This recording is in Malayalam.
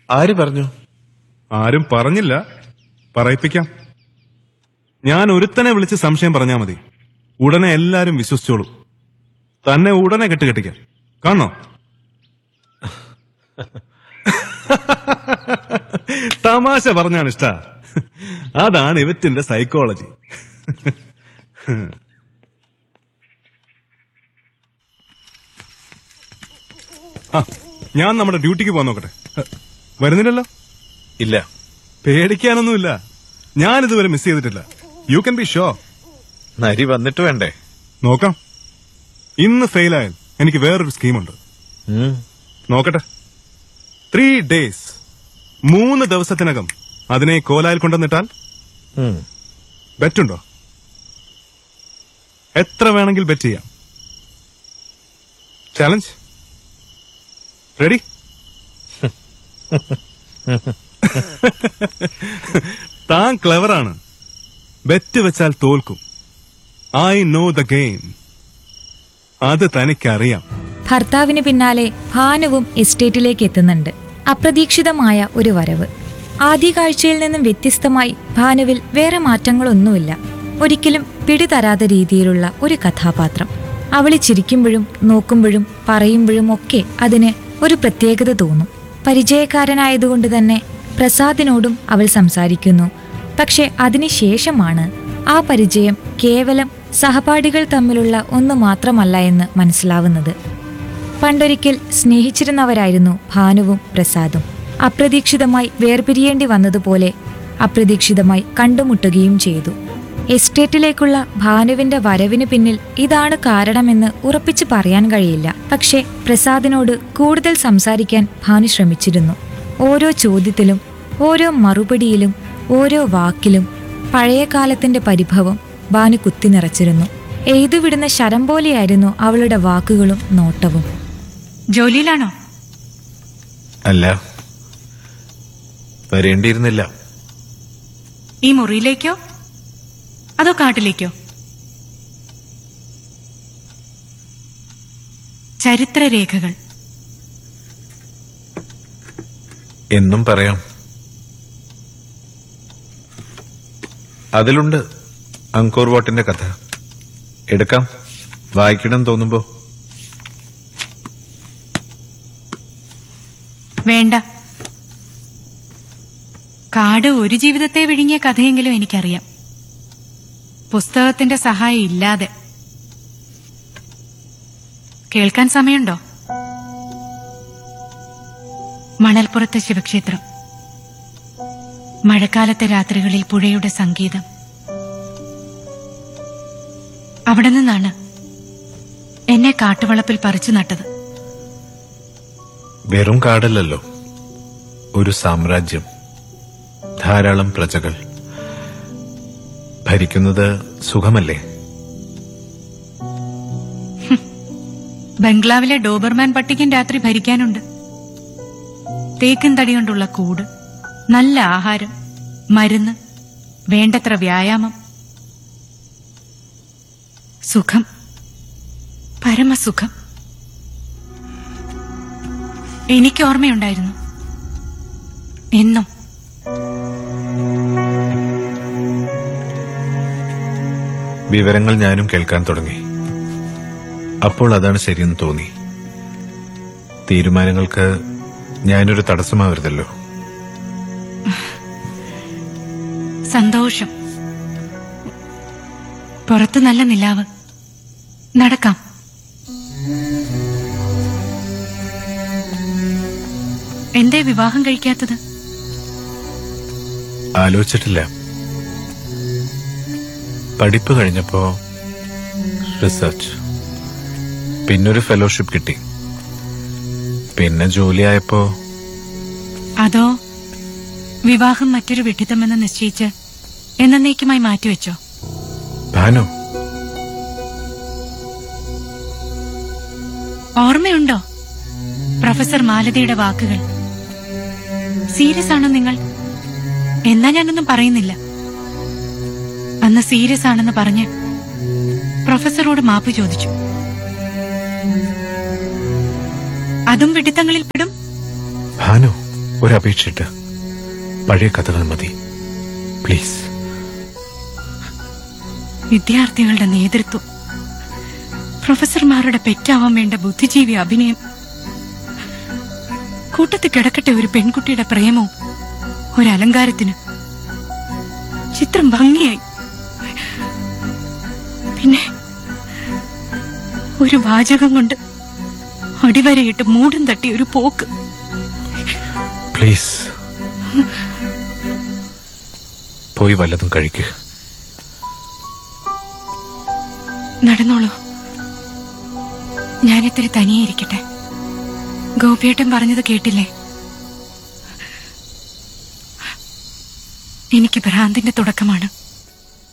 ആര് പറഞ്ഞു ആരും പറഞ്ഞില്ല പറയിപ്പിക്കാം ഞാൻ ഒരുത്തനെ വിളിച്ച് സംശയം പറഞ്ഞാ മതി ഉടനെ എല്ലാരും വിശ്വസിച്ചോളൂ തന്നെ ഉടനെ കെട്ടുകെട്ടിക്കാം കാണോ തമാശ പറഞ്ഞാണ് ഇഷ്ട അതാണ് ഇവറ്റിന്റെ സൈക്കോളജി ആ ഞാൻ നമ്മുടെ ഡ്യൂട്ടിക്ക് പോകാൻ നോക്കട്ടെ വരുന്നില്ലല്ലോ ഇല്ല പേടിക്കാനൊന്നുമില്ല ഞാൻ ഇതുവരെ മിസ് ചെയ്തിട്ടില്ല യു കൻ ബി ഷോ നരി വന്നിട്ട് വേണ്ടേ നോക്കാം ഇന്ന് ഫെയിലായാൽ എനിക്ക് വേറൊരു സ്കീമുണ്ട് ഉം. നോക്കട്ടെ ത്രീ ഡേയ്സ് മൂന്ന് ദിവസത്തിനകം അതിനെ കോലായിൽ കൊണ്ടുവന്നിട്ടാൽ ഉം. ബെറ്റുണ്ടോ എത്ര വേണമെങ്കിൽ ബെറ്റ് ചെയ്യാം ചാലഞ്ച് റെഡി താൻ ക്ലെവറാണ് ബെറ്റ് വെച്ചാൽ തോൽക്കും ഐ നോ ദ ഗെയിം അത് തനിക്കറിയാം ഭർത്താവിന് പിന്നാലെ ഭാനുവും എസ്റ്റേറ്റിലേക്ക് എത്തുന്നുണ്ട് അപ്രതീക്ഷിതമായ ഒരു വരവ് ആദ്യ കാഴ്ചയിൽ നിന്നും വ്യത്യസ്തമായി ഭാനുവിൽ വേറെ മാറ്റങ്ങളൊന്നുമില്ല ഒരിക്കലും പിടിതരാത്ത രീതിയിലുള്ള ഒരു കഥാപാത്രം അവളെ ചിരിക്കുമ്പോഴും നോക്കുമ്പോഴും പറയുമ്പോഴും ഒക്കെ അതിന് ഒരു പ്രത്യേകത തോന്നും പരിചയക്കാരനായതുകൊണ്ട് തന്നെ പ്രസാദിനോടും അവൾ സംസാരിക്കുന്നു പക്ഷെ അതിനുശേഷമാണ് ആ പരിചയം കേവലം സഹപാഠികൾ തമ്മിലുള്ള ഒന്നു മാത്രമല്ല എന്ന് മനസ്സിലാവുന്നത് പണ്ടൊരിക്കൽ സ്നേഹിച്ചിരുന്നവരായിരുന്നു ഭാനുവും പ്രസാദും അപ്രതീക്ഷിതമായി വേർപിരിയേണ്ടി വന്നതുപോലെ അപ്രതീക്ഷിതമായി കണ്ടുമുട്ടുകയും ചെയ്തു എസ്റ്റേറ്റിലേക്കുള്ള ഭാനുവിന്റെ വരവിന് പിന്നിൽ ഇതാണ് കാരണമെന്ന് ഉറപ്പിച്ചു പറയാൻ കഴിയില്ല പക്ഷേ പ്രസാദിനോട് കൂടുതൽ സംസാരിക്കാൻ ഭാനു ശ്രമിച്ചിരുന്നു ഓരോ ചോദ്യത്തിലും ഓരോ മറുപടിയിലും ഓരോ വാക്കിലും പഴയ കാലത്തിന്റെ പരിഭവം ഭാനു കുത്തി നിറച്ചിരുന്നു എയ്തുവിടുന്ന ശരം പോലെയായിരുന്നു അവളുടെ വാക്കുകളും നോട്ടവും ജോലിയിലാണോ അല്ല വരേണ്ടിയിരുന്നില്ല ഈ മുറിയിലേക്കോ അതോ കാട്ടിലേക്കോ ചരിത്രരേഖകൾ എന്നും പറയാം അതിലുണ്ട് അങ്കോർ വാട്ടിന്റെ കഥ എടുക്കാം വായിക്കണം തോന്നുമ്പോ വേണ്ട കാട് ഒരു ജീവിതത്തെ വിഴുങ്ങിയ കഥയെങ്കിലും എനിക്കറിയാം പുസ്തകത്തിന്റെ സഹായം ഇല്ലാതെ കേൾക്കാൻ സമയമുണ്ടോ മണൽപ്പുറത്തെ ശിവക്ഷേത്രം മഴക്കാലത്തെ രാത്രികളിൽ പുഴയുടെ സംഗീതം അവിടെ നിന്നാണ് എന്നെ കാട്ടുവളപ്പിൽ പറിച്ചു നട്ടത് വെറും കാടല്ലല്ലോ ഒരു സാമ്രാജ്യം ധാരാളം പ്രജകൾ ഭരിക്കുന്നത് സുഖമല്ലേ ബംഗ്ലാവിലെ ഡോബർമാൻ പട്ടിക്കും രാത്രി ഭരിക്കാനുണ്ട് തേക്കിൻ തടി കൊണ്ടുള്ള കൂട് നല്ല ആഹാരം മരുന്ന് വേണ്ടത്ര വ്യായാമം സുഖം പരമസുഖം എനിക്ക് ഓർമ്മയുണ്ടായിരുന്നു എന്നും വിവരങ്ങൾ ഞാനും കേൾക്കാൻ തുടങ്ങി അപ്പോൾ അതാണ് ശരിയെന്ന് തോന്നി തീരുമാനങ്ങൾക്ക് ഞാനൊരു തടസ്സമാവരുതല്ലോ സന്തോഷം പുറത്ത് നല്ല നിലാവ് നടക്കാം എന്തേ വിവാഹം കഴിക്കാത്തത് ആലോചിച്ചിട്ടില്ല പഠിപ്പ് കഴിഞ്ഞപ്പോ റിസർച്ച് പിന്നൊരു ഫെലോഷിപ്പ് കിട്ടി പിന്നെ ജോലിയായപ്പോ അതോ വിവാഹം മറ്റൊരു വിഡിത്തമെന്ന് നിശ്ചയിച്ച് എന്നേക്കുമായി മാറ്റിവെച്ചോ ഭാനു ഓർമ്മയുണ്ടോ പ്രൊഫസർ മാലതിയുടെ വാക്കുകൾ സീരിയസ് ആണോ നിങ്ങൾ എന്നാ ഞാനൊന്നും പറയുന്നില്ല അന്ന് സീരിയസ് ആണെന്ന് പറഞ്ഞ് പ്രൊഫസറോട് മാപ്പ് ചോദിച്ചു അതും വിഡിത്തങ്ങളിൽ പെടും ഭാനു ഒരപേക്ഷിട്ട് പഴയ കഥകൾ മതി പ്ലീസ് വിദ്യാർത്ഥികളുടെ നേതൃത്വം പ്രൊഫസർമാരുടെ പെറ്റാവാൻ വേണ്ട ബുദ്ധിജീവി അഭിനയം കൂട്ടത്തിൽ കിടക്കട്ടെ ഒരു പെൺകുട്ടിയുടെ പ്രേമവും ഒരു അലങ്കാരത്തിന് ചിത്രം ഭംഗിയായി പിന്നെ ഒരു വാചകം കൊണ്ട് അടിവരയിട്ട് മൂടും തട്ടി ഒരു പോക്ക് പ്ലീസ് പോയി വല്ലതും കഴിക്കുക നടന്നോളൂ ഞാനിത്തിരി തനിയെ ഇരിക്കട്ടെ ഗോപിയേട്ടൻ പറഞ്ഞത് കേട്ടില്ലേ എനിക്ക് ഭ്രാന്തിന്റെ തുടക്കമാണ്